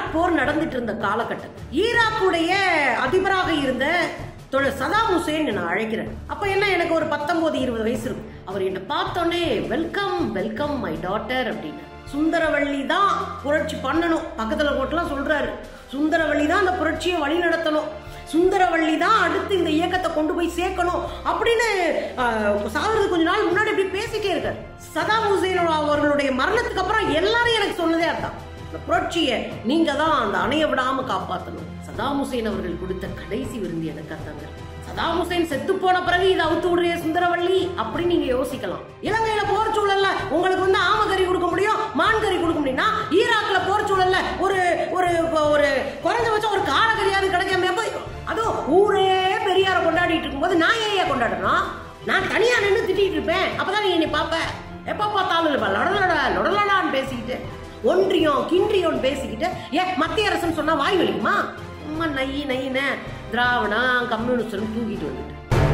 Iraq போர் நடந்துட்டு இருந்த காலகட்டம் ஈராக்குடைய அதிபராக இருந்த தொழில் சதாம் ஹுசேன் நான் அழைக்கிறேன் அப்ப என்ன எனக்கு ஒரு பத்தொன்பது இருபது வயசு இருக்கும் அவர் என்ன பார்த்தோன்னே வெல்கம் வெல்கம் மை டாட்டர் அப்படின்னு சுந்தரவள்ளி தான் புரட்சி பண்ணணும் பக்கத்துல போட்டுலாம் சொல்றாரு சுந்தரவள்ளி தான் அந்த புரட்சியை வழி நடத்தணும் சுந்தரவள்ளி தான் அடுத்து இந்த இயக்கத்தை கொண்டு போய் சேர்க்கணும் அப்படின்னு ஆஹ், சாவறதுக்கு கொஞ்ச நாள் முன்னாடி இப்படி பேசிட்டே இருக்காரு சதாம் ஹுசேன் அவர்களுடைய மரணத்துக்கு அப்புறம் எல்லாரும் எனக்கு சொன்னதே அதான் இந்த புரட்சியை நீங்க தான் அந்த அணைய விடாம காப்பாத்தணும் சதாம் ஹுசேன் அவர்கள் கொடுத்த கடைசி விருந்து எனக்கு அதாங்க சதாம் ஹுசேன் செத்து போன பிறகு இதை அவுத்து விடுறிய சுந்தரவள்ளி அப்படின்னு நீங்க யோசிக்கலாம் இலங்கையில போர் சூழல்ல உங்களுக்கு வந்து ஆம கறி கொடுக்க முடியும் மான் கறி கொடுக்க முடியும்னா ஈராக்ல போர் சூழல்ல ஒரு ஒரு ஒரு குறைஞ்சபட்சம் ஒரு காரகரியாவது கிடைக்காம போய் அதுவும் ஊரே பெரியார கொண்டாடிட்டு இருக்கும்போது நான் ஏன் கொண்டாடணும் நான் தனியா நின்று திட்டிட்டு இருப்பேன் அப்பதான் நீ என்னை பாப்ப எப்ப பார்த்தாலும் இல்ல லொடலடா லொடலடான்னு பேசிக்கிட்டு ஒன்றியம் கின்றியம் பேசிக்கிட்டு ஏன் மத்திய அரசுன்னு சொன்னா வாய் வலிக்குமா சும்மா நை நைன திராவிடா கம்யூனிஸ்ட் தூக்கிட்டு வந்துட்டு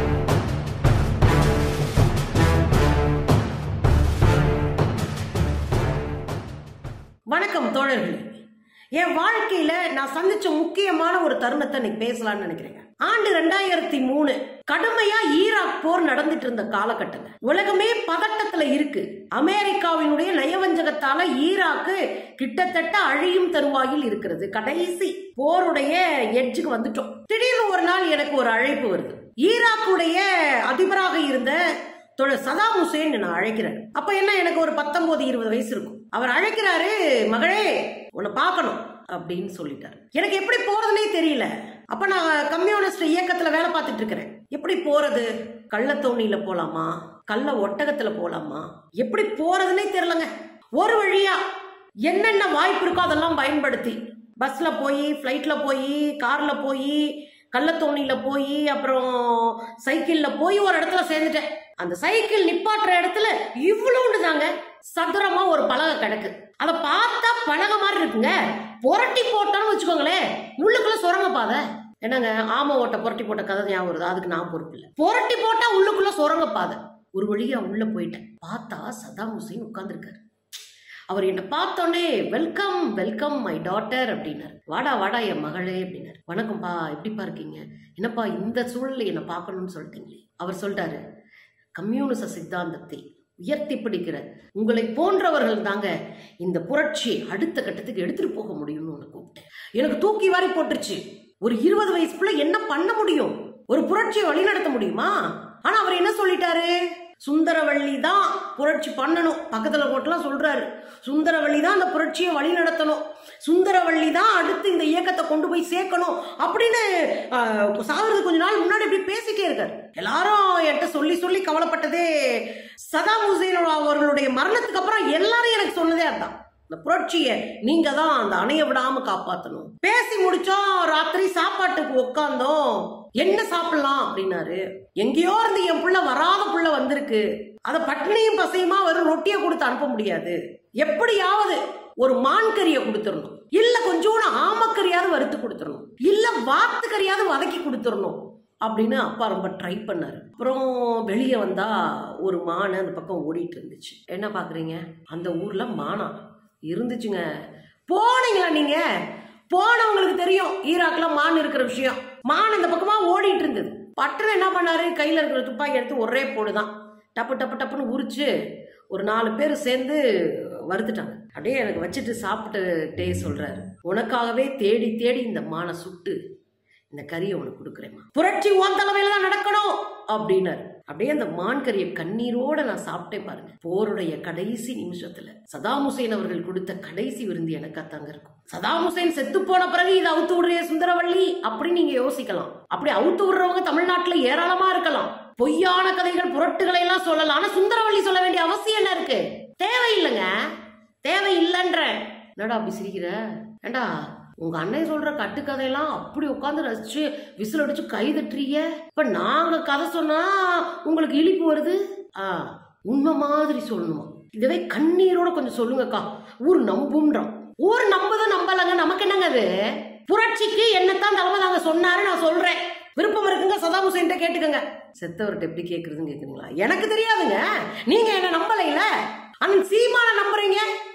வணக்கம் தோழர்களே என் வாழ்க்கையில நான் சந்திச்ச முக்கியமான ஒரு தருணத்தை இன்னைக்கு பேசலாம்னு நினைக்கிறேன் ஆண்டு ரெண்டாயிரத்தி மூணு கடுமையா ஈராக் போர் நடந்துட்டு இருந்த காலகட்டங்க உலகமே பதட்டத்துல இருக்கு அமெரிக்காவினுடைய நயவஞ்சகத்தால ஈராக்கு கிட்டத்தட்ட அழியும் தருவாயில் இருக்கிறது கடைசி போருடைய எட்ஜுக்கு வந்துட்டோம் திடீர்னு ஒரு நாள் எனக்கு ஒரு அழைப்பு வருது ஈராக்குடைய அதிபராக இருந்த தொழில் சதாம் ஹுசேன் நான் அழைக்கிறேன் அப்ப என்ன எனக்கு ஒரு பத்தொன்பது இருபது வயசு இருக்கும் அவர் அழைக்கிறாரு மகளே உன்னை பார்க்கணும் அப்படின்னு சொல்லிட்டாரு எனக்கு எப்படி போறதுனே தெரியல அப்ப நான் கம்யூனிஸ்ட் இயக்கத்துல வேலை பார்த்துட்டு இருக்கிறேன் எப்படி போறது கள்ளத்தோணியில போலாமா கள்ள ஒட்டகத்துல போலாமா எப்படி போறதுனே தெரியலங்க ஒரு வழியா என்னென்ன வாய்ப்பு இருக்கோ அதெல்லாம் பயன்படுத்தி பஸ்ல போய் ஃப்ளைட்ல போய் கார்ல போய் கள்ளத்தோணியில போய் அப்புறம் சைக்கிள்ல போய் ஒரு இடத்துல சேர்ந்துட்டேன் அந்த சைக்கிள் நிப்பாட்டுற இடத்துல இவ்வளோண்டு தாங்க சதுரமா ஒரு பலகை கிடக்கு அதை பார்த்தா பலகை மாதிரி இருக்குங்க புரட்டி போட்டோம்னு வச்சுக்கோங்களேன் உள்ளுக்குள்ள சுரங்க பாதை என்னங்க ஆம ஓட்ட புரட்டி போட்ட கதை ஞாபகம் வருது அதுக்கு நான் பொறுப்பு இல்லை புரட்டி போட்டா உள்ளுக்குள்ள சுரங்க பாதை ஒரு வழியா உள்ள போயிட்டேன் பார்த்தா சதாம் ஹுசைன் உட்கார்ந்துருக்காரு அவர் என்னை பார்த்தோன்னே வெல்கம் வெல்கம் மை டாட்டர் அப்படின்னாரு வாடா வாடா என் மகளே அப்படின்னாரு வணக்கம்ப்பா எப்படிப்பா இருக்கீங்க என்னப்பா இந்த சூழல்ல என்னை பார்க்கணும்னு சொல்லிட்டீங்களே அவர் சொல்லிட்டாரு கம்யூனிச சித்தாந்தத்தை உயர்த்தி பிடிக்கிற உங்களை போன்றவர்கள் தாங்க இந்த புரட்சியை அடுத்த கட்டத்துக்கு எடுத்துட்டு போக முடியும்னு ஒன்று கூப்பிட்டேன் எனக்கு தூக்கி வாரி போட்டுருச்சு ஒரு இருபது வயசுக்குள்ள என்ன பண்ண முடியும் ஒரு புரட்சியை வழிநடத்த முடியுமா ஆனா அவர் என்ன சொல்லிட்டாரு சுந்தரவள்ளி தான் புரட்சி பண்ணணும் பக்கத்துல போட்டுலாம் சொல்றாரு சுந்தரவள்ளி தான் அந்த புரட்சியை வழி நடத்தணும் சுந்தரவள்ளி தான் அடுத்து இந்த இயக்கத்தை கொண்டு போய் சேர்க்கணும் அப்படின்னு ஆஹ், சாவறதுக்கு கொஞ்ச நாள் முன்னாடி இப்படி பேசிட்டே இருக்காரு எல்லாரும் என்கிட்ட சொல்லி சொல்லி கவலைப்பட்டதே சதாம் ஹுசேன் அவர்களுடைய மரணத்துக்கு அப்புறம் எல்லாரும் எனக்கு சொன்னதே அதான் இந்த புரட்சியை நீங்க தான் அந்த அணைய விடாம காப்பாத்தணும் பேசி முடிச்சோம் ராத்திரி சாப்பாட்டுக்கு உட்காந்தோம் என்ன சாப்பிடலாம் அப்படின்னாரு எங்கேயோ இருந்து என் புள்ள வராத புள்ள வந்திருக்கு அத பட்டினியும் பசையுமா வெறும் ரொட்டியை கொடுத்து அனுப்ப முடியாது எப்படியாவது ஒரு மான் கறியை கொடுத்துடணும் இல்ல கொஞ்சோண்டு ஆமக்கறியாவது வறுத்து கொடுத்துடணும் இல்ல வாத்து கறியாவது வதக்கி கொடுத்துடணும் அப்படின்னு அப்பா ரொம்ப ட்ரை பண்ணாரு அப்புறம் வெளியே வந்தா ஒரு மான் அந்த பக்கம் ஓடிட்டு இருந்துச்சு என்ன பாக்குறீங்க அந்த ஊர்ல மானா இருந்துச்சுங்க போனீங்களா நீங்க போனவங்களுக்கு தெரியும் ஈராக்ல மான் இருக்கிற விஷயம் மான் இந்த பக்கமா ஓடிட்டு இருந்தது பட்டணம் என்ன பண்ணாரு கையில இருக்கிற துப்பாக்கி எடுத்து ஒரே போடுதான் டப்பு டப்பு டப்புன்னு உரிச்சு ஒரு நாலு பேர் சேர்ந்து வறுத்துட்டாங்க அப்படியே எனக்கு வச்சுட்டு சாப்பிட்டுட்டே சொல்றாரு உனக்காகவே தேடி தேடி இந்த மானை சுட்டு இந்த கறியை உனக்கு கொடுக்குறேம்மா புரட்சி உன் தலைமையில தான் நடக்கணும் அப்படின்னாரு அப்படியே அந்த மான் கறியை கண்ணீரோட நான் சாப்பிட்டேன் பாருங்க போருடைய கடைசி நிமிஷத்துல சதாம் ஹுசேன் அவர்கள் கொடுத்த கடைசி விருந்து எனக்காத்தாங்க இருக்கும் சதாம் ஹுசேன் செத்து போன பிறகு இதை அவுத்து விடுறிய சுந்தரவள்ளி அப்படின்னு நீங்க யோசிக்கலாம் அப்படி அவுத்து விடுறவங்க தமிழ்நாட்டுல ஏராளமா இருக்கலாம் பொய்யான கதைகள் புரட்டுகளை எல்லாம் சொல்லலாம் ஆனா சுந்தரவள்ளி சொல்ல வேண்டிய அவசியம் என்ன இருக்கு தேவையில்லைங்க தேவை இல்லைன்ற என்னடா அப்படி சிரிக்கிற ஏண்டா உங்க அண்ணன் சொல்ற கட்டுக்கதையெல்லாம் அப்படி உட்காந்து ரசிச்சு விசில் அடிச்சு கை தட்டுறீங்க இப்ப நாங்க கதை சொன்னா உங்களுக்கு இழிப்பு வருது ஆ உண்மை மாதிரி சொல்லணுமா இதுவே கண்ணீரோட கொஞ்சம் சொல்லுங்கக்கா ஊர் நம்பும்ன்றோம் ஊர் நம்புதும் நம்பலங்க நமக்கு என்னங்க அது புரட்சிக்கு என்னத்தான் தலைமை தாங்க சொன்னாரு நான் சொல்றேன் விருப்பம் இருக்குங்க சதாம் ஹுசேன்ட்ட கேட்டுக்கங்க செத்தவர்கிட்ட எப்படி கேக்குறதுன்னு கேக்குறீங்களா எனக்கு தெரியாதுங்க நீங்க என்ன நம்பலைல அண்ணன் சீமான நம்புறீங்க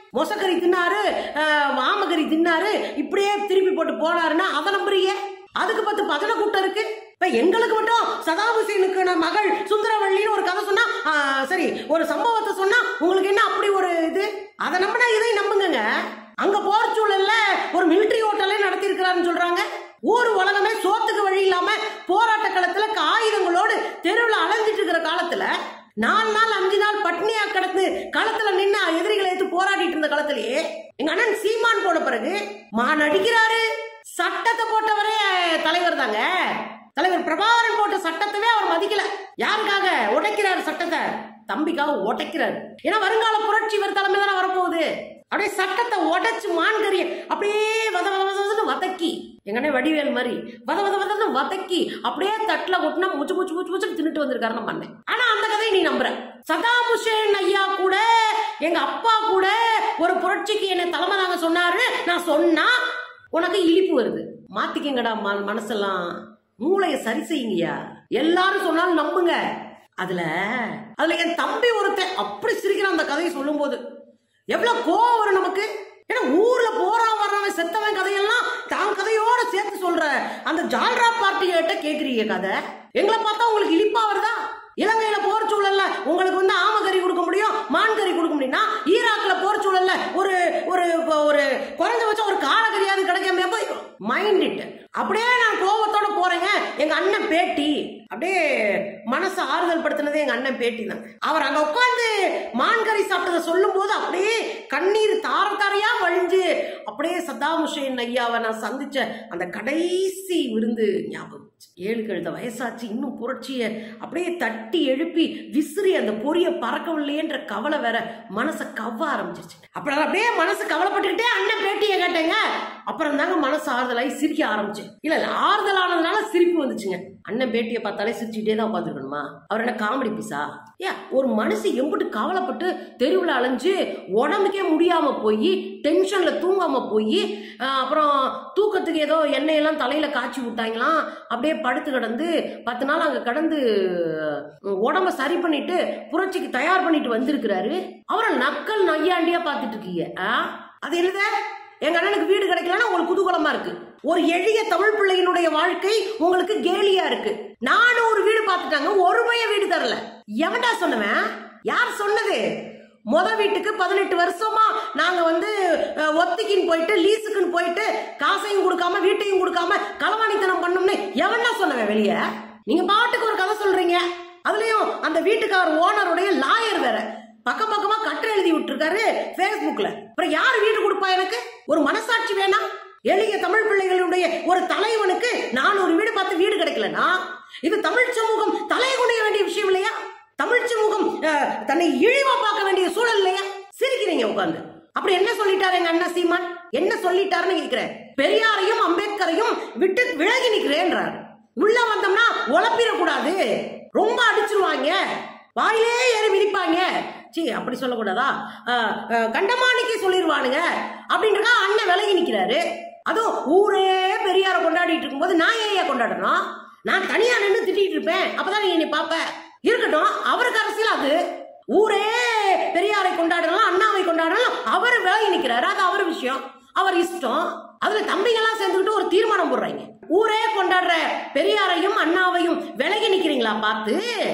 மொசக்கறி தின்னாரு அஹ், மாமகறி தின்னாரு இப்படியே திருப்பி போட்டு போனாருன்னா அதை நம்புறீங்க அதுக்கு பத்து பதன கூட்டம் இருக்கு இப்ப எங்களுக்கு மட்டும் சதாபுசேனுக்கு நான் மகள் சுந்தரவள்ளின்னு ஒரு கதை சொன்னா ஆ, சரி ஒரு சம்பவத்தை சொன்னா உங்களுக்கு என்ன அப்படி ஒரு இது அதை நம்பினா இதை நம்புங்க அங்க போற சூழல்ல ஒரு மிலிட்டரி ஹோட்டலே நடத்தி இருக்கிறாருன்னு சொல்றாங்க ஊர் உலகமே சோத்துக்கு வழி இல்லாம போராட்ட களத்துல ஆயுதங்களோடு தெருவில் அலைஞ்சிட்டு இருக்கிற காலத்துல நாலு நாள் அஞ்சு நாள் பட்னியா கிடந்து களத்துல நின்று எதிரிகளை எடுத்து போராடிட்டு இருந்த காலத்திலேயே எங்க அண்ணன் சீமான் போன பிறகு மான் அடிக்கிறாரு சட்டத்தை போட்டவரே தலைவர் தாங்க தலைவர் பிரபாகரன் போட்ட சட்டத்தவே அவர் மதிக்கல யாருக்காக உடைக்கிறாரு சட்டத்தை தம்பிக்காக உடைக்கிறாரு ஏன்னா வருங்கால புரட்சி இவர் தலைமையில தானே வரப்போகுது அப்படியே சட்டத்தை உடைச்சு மான்கறிய அப்படியே வத வத வதன்னு வதக்கி எங்கன்னே வடிவேல் மாதிரி வத வத வதன்னு வதக்கி அப்படியே தட்டுல கொட்டினா முச்சு முச்சு முச்சு முச்சு தின்னுட்டு வந்திருக்காரு நம்ம அண்ணன் ஆனா அந்த கதையை நீ நம்புற சதாம் ஹுசேன் ஐயா கூட எங்க அப்பா கூட ஒரு புரட்சிக்கு என்ன தலைமை தாங்க சொன்னாரு நான் சொன்னா உனக்கு இழிப்பு வருது மாத்திக்கங்கடா ம- மனசெல்லாம் மூளைய சரி செய்யுங்கய்யா எல்லாரும் சொன்னாலும் நம்புங்க அதுல அதுல என் தம்பி ஒருத்தன் அப்படி சிரிக்கிறான் அந்த கதையை சொல்லும்போது எவ்வளவு கோவம் வரும் நமக்கு ஏன்னா ஊர்ல போறான் வர்றவன் செத்தவன் கதையெல்லாம் தான் கதையோட சேர்த்து சொல்ற அந்த ஜால்ரா பார்ட்டிகிட்ட கேக்குறீங்க கதை எங்களை பார்த்தா உங்களுக்கு இழிப்பா வருதா இலங்கையில போர் சூழல்ல உங்களுக்கு வந்து ஆமகறி கொடுக்க முடியும் மான்கறி கொடுக்க முடியும்னா ஈராக்ல போர் சூழல்ல ஒரு ஒரு ஒரு குறைஞ்சபட்சம் ஒரு காலகரியாவது கிடைக்காம போய் மைண்ட் இட் அப்படியே நான் கோபத்தோட போறேங்க எங்க அண்ணன் பேட்டி அப்படியே மனசை ஆறுதல் படுத்தினதே எங்க அண்ணன் பேட்டி தான் அவர் அங்க உட்காந்து மான்கறி சாப்பிட்டதை சொல்லும் போது அப்படியே கண்ணீர் தார தாரையா வழிஞ்சு அப்படியே சத்தாம் ஹுசேன் ஐயாவை நான் சந்திச்ச அந்த கடைசி விருந்து ஞாபகம் வந்துச்சு. ஏழு கழுத வயசாச்சு இன்னும் புரட்சிய அப்படியே தட்டி எழுப்பி விசிறி அந்த பொரிய பறக்கவில்லையேன்ற கவலை வேற மனசை கவ்வ ஆரம்பிச்சிருச்சு அப்புறம் அப்படியே மனசு கவலைப்பட்டுக்கிட்டே அண்ணன் பேட்டியை கேட்டேங்க அப்புறம் தாங்க மனசு ஆறுதலாகி சிரிக்க ஆரம்பிச்சேன் இல்ல இல்ல ஆறுதல் ஆனதுனால சிரிப்பு வந்துச்சுங்க அண்ணன் பேட்டியை பார்த்தாலே சிரிச்சுக்கிட்டே தான் உட்காந்துருக்கணுமா அவர் என்ன காமெடி பீஸா ஏன் ஒரு மனுஷன் எம்பிட்டு கவலைப்பட்டு தெருவில் அலைஞ்சு உடம்புக்கே முடியாம போய் டென்ஷன்ல தூங்காம போய் அப்புறம் தூக்கத்துக்கு ஏதோ எண்ணெயெல்லாம் தலையில காய்ச்சி விட்டாங்களாம் அப்படியே படுத்து கிடந்து பத்து நாள் அங்க கடந்து அஹ், உடம்ப சரி பண்ணிட்டு புரட்சிக்கு தயார் பண்ணிட்டு வந்திருக்கிறாரு அவரை நக்கல் நையாண்டியா பார்த்துட்டு இருக்கீங்க ஆ? அது என்னது எங்க அண்ணனுக்கு வீடு கிடைக்கலன்னா உங்களுக்கு குதூகலமா இருக்கு ஒரு எளிய தமிழ் பிள்ளையினுடைய வாழ்க்கை உங்களுக்கு கேலியா இருக்கு நானும் ஒரு வீடு பார்த்துட்டாங்க ஒரு பைய வீடு தரல எவன்டா சொன்னவன் யார் சொன்னது முத வீட்டுக்கு பதினெட்டு வருஷமா நாங்க வந்து அஹ், ஒத்திக்கின்னு போயிட்டு லீஸுக்குன்னு போயிட்டு காசையும் கொடுக்காம வீட்டையும் கொடுக்காம களவாணித்தனம் பண்ணோம்னு எவன்டா சொன்னவன் வெளிய நீங்க பாட்டுக்கு ஒரு கதை சொல்றீங்க அதுலயும் அந்த வீட்டுக்கார ஓனருடைய லாயர் வேற பக்கம் பக்கமா கட்டுரை எழுதி விட்டுருக்காரு Facebookல அப்புறம் யார் வீடு கொடுப்பா எனக்கு ஒரு மனசாட்சி வேணாம் எளிய தமிழ் பிள்ளைகளுடைய ஒரு தலைவனுக்கு நான் ஒரு வீடு பார்த்து வீடு கிடைக்கலனா இது தமிழ் சமூகம் தலை குனிய வேண்டிய விஷயம் இல்லையா தமிழ் சமூகம் அஹ், தன்னை இழிவா பார்க்க வேண்டிய சூழல் இல்லையா சிரிக்கிறீங்க உட்கார்ந்து அப்படி என்ன சொல்லிட்டாரு எங்க அண்ணா சீமான் என்ன சொல்லிட்டாருன்னு கேக்குறேன் பெரியாரையும் அம்பேத்கரையும் விட்டு விலகி நிக்கிறேன்றாரு உள்ள வந்தோம்னா உழப்பிடக்கூடாது ரொம்ப அடிச்சிருவாங்க வாயிலே ஏறி மிதிப்பாங்க சீ அப்படி சொல்லக்கூடாதா அஹ், அஹ், கண்டமானிக்கே சொல்லிடுவானுங்க அப்படின்றக்கா அண்ணன் விலகி நிக்கிறாரு அதுவும் ஊரே பெரியார கொண்டாடிட்டு இருக்கும்போது நான் ஏன் கொண்டாடணும் நான் தனியா நின்று திட்டிட்டு இருப்பேன் அப்பதான் நீ என்னை பாப்ப இருக்கட்டும் அவருக்கு அரசியல் அது ஊரே பெரியாரை கொண்டாடலாம் அண்ணாவை கொண்டாடலாம் அவர் விலகி நிக்கிறாரு அது அவர் விஷயம் அவர் இஷ்டம் அதுல தம்பிங்கெல்லாம் சேர்ந்துக்கிட்டு ஒரு தீர்மானம் போடுறாங்க ஊரே கொண்டாடுற பெரியாரையும் அண்ணாவையும் விலகி நிக்கிறீங்களா பார்த்து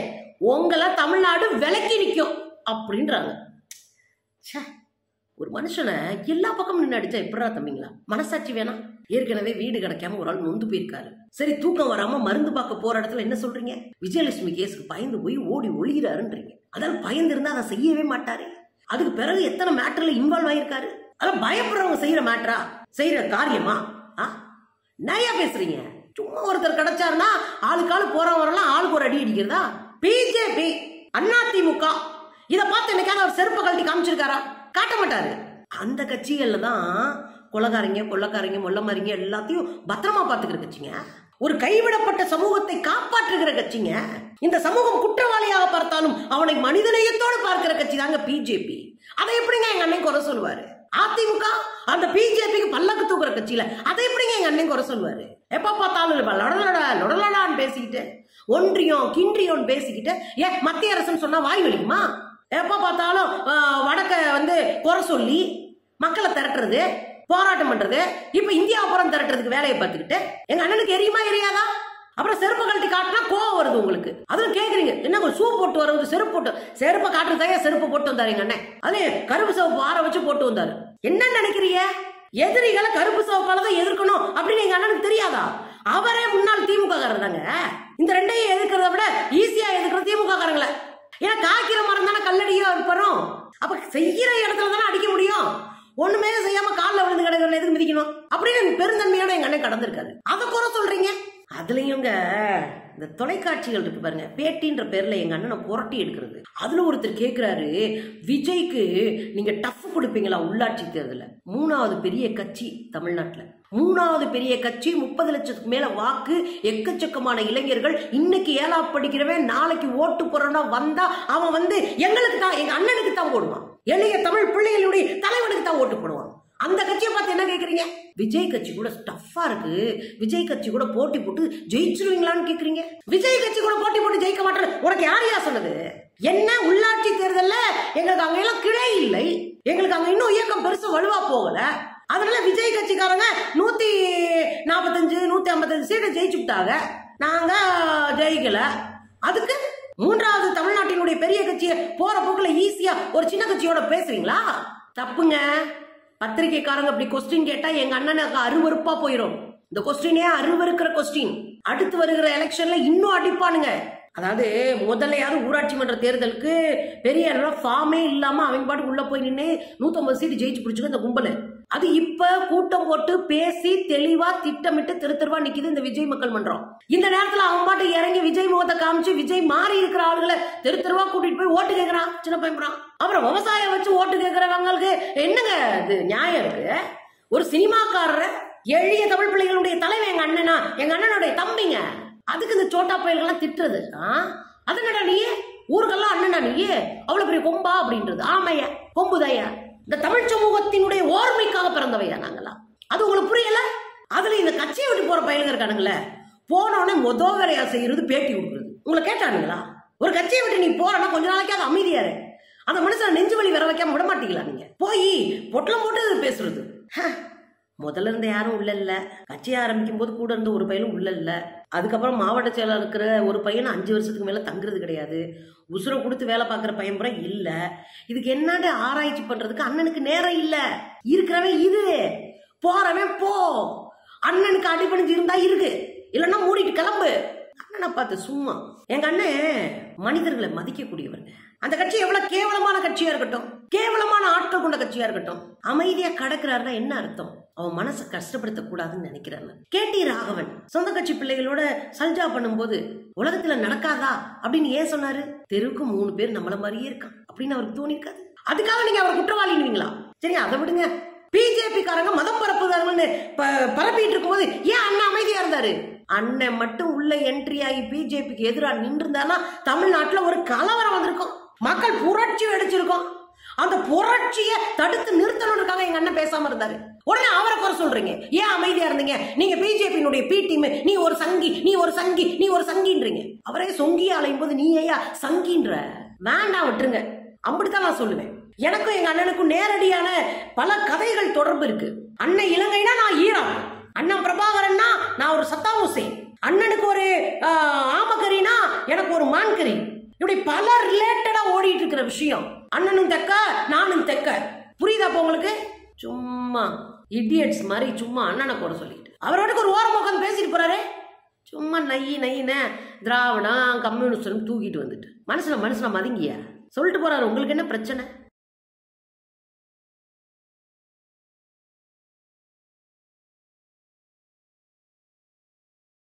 உங்களை தமிழ்நாடு விலக்கி நிக்கும் அப்படின்றாங்க ச்சே, ஒரு மனுஷனை எல்லா பக்கமும் நின்று அடிச்சா எப்படிடா தம்பிங்களா மனசாட்சி வேணாம் ஏற்கனவே வீடு கிடைக்காம ஒரு ஆள் நொந்து போயிருக்காரு சரி தூக்கம் வராம மருந்து பார்க்க போற இடத்துல என்ன சொல்றீங்க விஜயலட்சுமி கேஸுக்கு பயந்து போய் ஓடி ஒளிகிறாருன்றீங்க அதாவது பயந்து இருந்தா அதை செய்யவே மாட்டாரு அதுக்கு பிறகு எத்தனை மேட்டர்ல இன்வால்வ் ஆயிருக்காரு அதெல்லாம் பயப்படுறவங்க செய்யற மேட்டரா செய்யற காரியமா ஆ நிறைய பேசுறீங்க சும்மா ஒருத்தர் கிடைச்சாருன்னா ஆளுக்கு ஆளு போறவங்க வரலாம் ஆளுக்கு ஒரு அடி அடிக்கிறதா பிஜேபி அதிமுக இத பார்த்து என்னைக்காவது அவர் செருப்பு கழட்டி காமிச்சிருக்காரா காட்ட மாட்டாரு அந்த கட்சிகள்ல தான் கொலகாரங்க கொள்ளக்காரங்க மொல்லமாரிங்க எல்லாத்தையும் பத்திரமா பாத்துக்கிற கட்சிங்க ஒரு கைவிடப்பட்ட சமூகத்தை காப்பாற்றுகிற கட்சிங்க இந்த சமூகம் குற்றவாளியாக பார்த்தாலும் அவனை மனிதநேயத்தோடு பார்க்கிற கட்சி தாங்க பிஜேபி அதை எப்படிங்க எங்க அண்ணன் குறை சொல்லுவாரு அதிமுக அந்த பிஜேபிக்கு பல்லக்கு தூக்குற கட்சியில அதை எப்படிங்க எங்க அண்ணன் குறை சொல்லுவாரு எப்ப பார்த்தாலும் இப்ப லொடலடா லொடலடான்னு பேசிக்கிட்டு ஒன்றியம் கின்றியம் பேசிக்கிட்டு ஏன் மத்திய அரசுன்னு சொன்னா வாய் வலிக்குமா எப்ப பார்த்தாலும் ஆஹ், வடக்க வந்து குறை சொல்லி மக்களை திரட்டுறது போராட்டம் பண்றது இப்ப இந்தியாவை புறம் திரட்டுறதுக்கு வேலையை பார்த்துக்கிட்டு எங்க அண்ணனுக்கு எரியுமா எரியாதா அப்புறம் செருப்பு கழட்டி காட்டினா கோவம் வருது உங்களுக்கு அதுவும் கேக்குறீங்க என்ன ஒரு ஷூ போட்டு வருவது செருப்பு போட்டு செருப்பை காட்டுறதையே செருப்பு போட்டு வந்தாரு எங்க அண்ணன் அது கருப்பு சிவப்பு ஆற வச்சு போட்டு வந்தாரு என்ன நினைக்கிறீங்க எதிரிகளை கருப்பு சிவப்பால தான் எதிர்க்கணும் அப்படின்னு எங்க அண்ணனுக்கு தெரியாதா அவரே முன்னாள் திமுக காரதாங்க இந்த ரெண்டையும் எதிர்க்கிறத விட ஈஸியா எதிர்க்கிற திமுக காரங்களை ஏன்னா காய்க்கிற மரம் தானே கல்லடியோ இருப்பறோம் அப்ப செய்யற இடத்துல தானே அடிக்க முடியும் ஒண்ணுமே செய்யாம காலில் விழுந்து கிடக்குறதுல எதுக்கு மிதிக்கணும் அப்படின்னு பெருந்தன்மையோட எங்க அண்ணன் கடந்திருக்காரு அதை குறை சொல்றீங்க அதுலயுங்க இந்த தொலைக்காட்சிகள் இருக்கு பாருங்க பேட்டின்ற பேர்ல எங்க அண்ணனை புரட்டி எடுக்கிறது அதுல ஒருத்தர் கேக்குறாரு விஜய்க்கு நீங்க டஃப் கொடுப்பீங்களா உள்ளாட்சி தேர்தலில் மூணாவது பெரிய கட்சி தமிழ்நாட்டுல மூணாவது பெரிய கட்சி முப்பது லட்சத்துக்கு மேல வாக்கு எக்கச்சக்கமான இளைஞர்கள் இன்னைக்கு ஏழா படிக்கிறவன் நாளைக்கு ஓட்டு போறோம்னா வந்தா அவன் வந்து எங்களுக்கு தான் எங்க அண்ணனுக்கு தான் போடுவான் எளிய தமிழ் பிள்ளைகளுடைய தலைவனுக்கு தான் ஓட்டு போடுவான் அந்த கட்சியை பார்த்து என்ன கேக்குறீங்க விஜய் கட்சி கூட ஸ்டஃபா இருக்கு விஜய் கட்சி கூட போட்டி போட்டு ஜெயிச்சிருவீங்களான்னு கேக்குறீங்க விஜய் கட்சி கூட போட்டி போட்டு ஜெயிக்க மாட்டேன் உனக்கு யார் யார் சொன்னது என்ன உள்ளாட்சி தேர்தல்ல எங்களுக்கு அங்க எல்லாம் கிளை இல்லை எங்களுக்கு அங்க இன்னும் இயக்கம் பெருசு வலுவா போகல அதனால விஜய் கட்சிக்காரங்க நூத்தி நாற்பத்தஞ்சு நூத்தி ஐம்பத்தஞ்சு சீட்டை ஜெயிச்சு விட்டாங்க நாங்க ஜெயிக்கல அதுக்கு மூன்றாவது தமிழ்நாட்டினுடைய பெரிய கட்சியை போற போக்குல ஈஸியா ஒரு சின்ன கட்சியோட பேசுவீங்களா தப்புங்க பத்திரிக்கைக்காரங்க அப்படி கொஸ்டின் கேட்டா எங்க அண்ணனுக்கு அருவருப்பா போயிடும் இந்த கொஸ்டினே அருவருக்கிற கொஸ்டின் அடுத்து வருகிற எலெக்ஷன்ல இன்னும் அடிப்பானுங்க அதாவது முதல்ல யாரும் ஊராட்சி மன்ற தேர்தலுக்கு பெரிய அளவில் ஃபார்மே இல்லாம அவங்க பாட்டுக்கு உள்ள போய் நின்று நூத்தம்பது சீட்டு ஜெயிச்சு பிடிச்சிக்க இந்த கும்பல் அது இப்ப கூட்டம் போட்டு பேசி தெளிவா திட்டமிட்டு திரு திருவா நிக்குது இந்த விஜய் மக்கள் மன்றம் இந்த நேரத்துல அவன் பாட்டு இறங்கி விஜய் முகத்தை காமிச்சு விஜய் மாறி இருக்கிற ஆளுகளை தெரு தெருவா கூட்டிட்டு போய் ஓட்டு கேக்குறான் சின்ன பையன் அப்புறம் விவசாயம் வச்சு ஓட்டு கேட்கறவங்களுக்கு என்னங்க இது நியாயம் இருக்கு ஒரு சினிமாக்காரர் எளிய தமிழ் பிள்ளைகளுடைய தலைவன் எங்க அண்ணனா எங்க அண்ணனுடைய தம்பிங்க அதுக்கு இந்த சோட்டா பயல்கள்லாம் திட்டுறது ஆ அதனடா நீ ஊருக்கெல்லாம் அண்ணனா நீ அவ்வளவு பெரிய கொம்பா அப்படின்றது ஆமைய கொம்புதையா இந்த தமிழ் சமூகத்தினுடைய ஓர்மைக்காக பிறந்தவையா நாங்களாம் அது உங்களுக்கு புரியல அதுல இந்த கட்சியை விட்டு போற பயலுங்க இருக்கானுங்களே போனோடனே மொத வேலையா செய்யறது பேட்டி கொடுக்குறது உங்களை கேட்டானுங்களா ஒரு கட்சியை விட்டு நீ போறனா கொஞ்ச நாளைக்கு அது அமைதியாரு அந்த மனுஷன் நெஞ்சு வலி வர வைக்காம விட மாட்டீங்களா நீங்க போய் பொட்டலம் போட்டு பேசுறது ஹ, முதல்ல இருந்த யாரும் உள்ள இல்ல கட்சி ஆரம்பிக்கும் போது கூட இருந்த ஒரு பையனும் உள்ள இல்ல அதுக்கப்புறம் மாவட்ட செயலாளர் இருக்கிற ஒரு பையன் அஞ்சு வருஷத்துக்கு மேல தங்குறது கிடையாது உசுரை கொடுத்து வேலை பார்க்குற பையன் பூரா இல்ல இதுக்கு என்னன்னு ஆராய்ச்சி பண்றதுக்கு அண்ணனுக்கு நேரம் இல்ல இருக்கிறவன் இது போறவன் போ அண்ணனுக்கு அடிபணிஞ்சு இருந்தா இருக்கு இல்லைன்னா மூடிட்டு கிளம்பு அண்ணனை பார்த்து சும்மா எங்க அண்ணன் மனிதர்களை மதிக்கக்கூடியவருங்க அந்த கட்சி எவ்வளவு கேவலமான கட்சியா இருக்கட்டும் கேவலமான ஆட்கள் கொண்ட கட்சியா இருக்கட்டும் அமைதியா கடக்குறாருன்னா என்ன அர்த்தம் அவன் மனசை கஷ்டப்படுத்த கூடாதுன்னு நினைக்கிறாங்க கேடி ராகவன் சொந்த கட்சி பிள்ளைகளோட சல்ஜா பண்ணும்போது உலகத்துல நடக்காதா அப்படின்னு ஏன் சொன்னாரு தெருவுக்கு மூணு பேர் நம்மள மாதிரியே இருக்கான் அப்படின்னு அவருக்கு தோணிருக்காது அதுக்காக நீங்க அவர் குற்றவாளின்னுவீங்களா சரி அதை விடுங்க பிஜேபி காரங்க மதம் பரப்புதாங்கன்னு ப- பரப்பிட்டு இருக்கும்போது ஏன் அண்ணன் அமைதியா இருந்தாரு அண்ணன் மட்டும் உள்ள என்ட்ரி ஆகி பிஜேபிக்கு எதிராக நின்றுந்தானா தமிழ்நாட்டுல ஒரு கலவரம் வந்திருக்கும் மக்கள் புரட்சி வெடிச்சிருக்கும் அந்த புரட்சியை தடுத்து நிறுத்தணும்னுக்காக எங்க அண்ணன் பேசாம இருந்தாரு உடனே அவரை குறை சொல்றீங்க ஏன் அமைதியா இருந்தீங்க நீங்க பிஜேபியினுடைய பி டீம் நீ ஒரு சங்கி நீ ஒரு சங்கி நீ ஒரு சங்கின்றீங்க அவரே சொங்கி அலையும் போது நீ ஐயா சங்கின்ற வேண்டாம் விட்டுருங்க அப்படித்தான் நான் சொல்லுவேன் எனக்கும் எங்க அண்ணனுக்கும் நேரடியான பல கதைகள் தொடர்பு இருக்கு அண்ணன் இலங்கைனா நான் ஈரான் அண்ணன் பிரபாகரன்னா நான் ஒரு சத்தாம் ஹுசேன் அண்ணனுக்கு ஒரு ஆஹ், ஆமக்கறினா எனக்கு ஒரு மான்கறி இப்படி பல ரிலேட்டடா ஓடிட்டு இருக்கிற விஷயம் அண்ணனும் தெக்க நானும் தெக்க புரியுதா அப்போ உங்களுக்கு சும்மா இடியட்ஸ் மாதிரி சும்மா அண்ணனை கூட சொல்லிட்டு அவரோட ஒரு ஓரம் உட்காந்து பேசிட்டு போறாரு சும்மா நையி நையின திராவிடம் கம்யூனிஸ்ட்னு தூக்கிட்டு வந்துட்டு மனுஷனை மனுஷனை மதிங்கியா சொல்லிட்டு போறாரு உங்களுக்கு என்ன பிரச்சனை